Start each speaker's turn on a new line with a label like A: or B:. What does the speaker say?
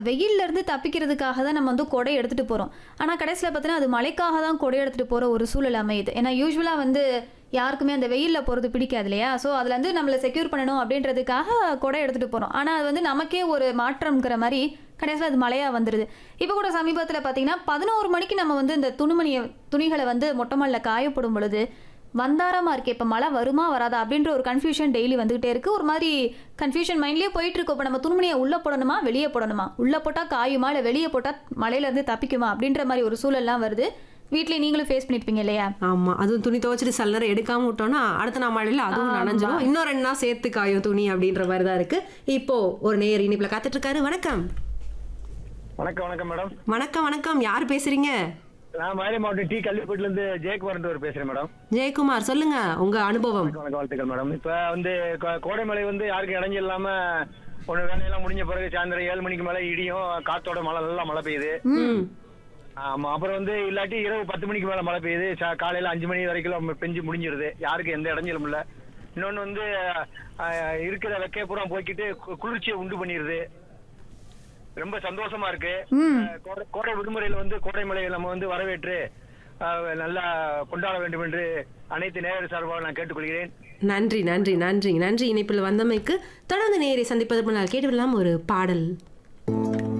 A: வெயில்ல இருந்து தப்பிக்கிறதுக்காக தான் நம்ம வந்து கொடை எடுத்துட்டு போறோம் ஆனா கடைசியில பார்த்தீங்கன்னா அது மழைக்காக தான் கொடை எடுத்துட்டு போற ஒரு சூழல் அமையுது ஏன்னா யூஸ்வலா வந்து யாருக்குமே அந்த வெயில்ல போறது பிடிக்காது இல்லையா ஸோ அதுல இருந்து நம்மளை செக்யூர் பண்ணணும் அப்படின்றதுக்காக கொடை எடுத்துட்டு போறோம் ஆனா அது வந்து நமக்கே ஒரு மாற்றம்ங்கிற மாதிரி கடைசியில் அது மழையா வந்துருது இப்போ கூட சமீபத்தில் பார்த்தீங்கன்னா பதினோரு மணிக்கு நம்ம வந்து இந்த துணிமணியை துணிகளை வந்து மொட்டை மாடில காயப்படும் பொழுது வந்தாரமா இருக்கு இப்போ மழை வருமா வராதா அப்படின்ற ஒரு கன்ஃபியூஷன் டெய்லி வந்துகிட்டே இருக்கு ஒரு மாதிரி கன்ஃபியூஷன் மைண்ட்லயே போயிட்டு இருக்கு இப்போ நம்ம துணிமணியை உள்ள போடணுமா வெளியே போடணுமா உள்ள போட்டா காயுமா இல்லை வெளியே போட்டா மழையில இருந்து தப்பிக்குமா அப்படின்ற மாதிரி ஒரு சூழல்லாம் வருது வீட்லயே நீங்களும் ஃபேஸ் பண்ணிருப்பீங்க இல்லையா
B: ஆமா அதுவும் துணி துவைச்சிட்டு சில நேரம் எடுக்காம விட்டோம்னா அடுத்த நாள் மழையில அதுவும் நனைஞ்சிடும் இன்னும் ரெண்டு நாள் சேர்த்து காயும் துணி அப்படின்ற மாதிரி தான் இருக்கு இப்போ ஒரு நேர் இனிப்புல காத்துட்டு இருக்காரு வணக்கம்
C: வணக்கம் வணக்கம் மேடம்
B: வணக்கம் வணக்கம் யார் பேசுறீங்க
C: நான் மதுரை மாவட்டம் டி கள்ளிப்பட்டில இருந்து ஜெயக்குமார் பேசுறேன் மேடம்
B: ஜெயக்குமார் சொல்லுங்க உங்க அனுபவம்
C: வணக்கம் வணக்கம் வாழ்த்துக்கள் மேடம் இப்ப வந்து கோ- கோடை மழை வந்து யாருக்கும் இடைஞ்சல் இல்லாம ஒண்ணு வேலையெல்லாம் முடிஞ்ச பிறகு சாயந்தரம் ஏழு மணிக்கு மேல இடியும் காத்தோட மழை நல்லா மழை பெய்யுது
B: ம்
C: ஆமா அப்புறம் வந்து இல்லாட்டி இரவு பத்து மணிக்கு மேல மழை பெய்யுது சா- காலையில அஞ்சு மணி வரைக்கும் பெஞ்சு முடிஞ்சிருது யாருக்கும் எந்த இடைஞ்சலும் இல்ல இன்னொன்னு வந்து அஹ், இருக்கிற வெக்கைய பூரா போய்க்கிட்டு கு- குளிர்ச்சியை உண்டு பண்ணிடுது ரொம்ப சந்தோஷமா இருக்கு அஹ், கோடை- கோடை விடுமுறையில வந்து கோடை மழையை நம்ம வந்து வரவேற்று அஹ், நல்லா கொண்டாட வேண்டும் என்று அனைத்து நேயர் சார்பாக நான் கேட்டுக்கொள்கிறேன்
B: நன்றி நன்றி நன்றி நன்றி இணைப்பில் வந்தமைக்கு தொடர்ந்து நேரை சந்திப்பதற்கு முன்னால் கேட்டுவிடலாம் ஒரு பாடல்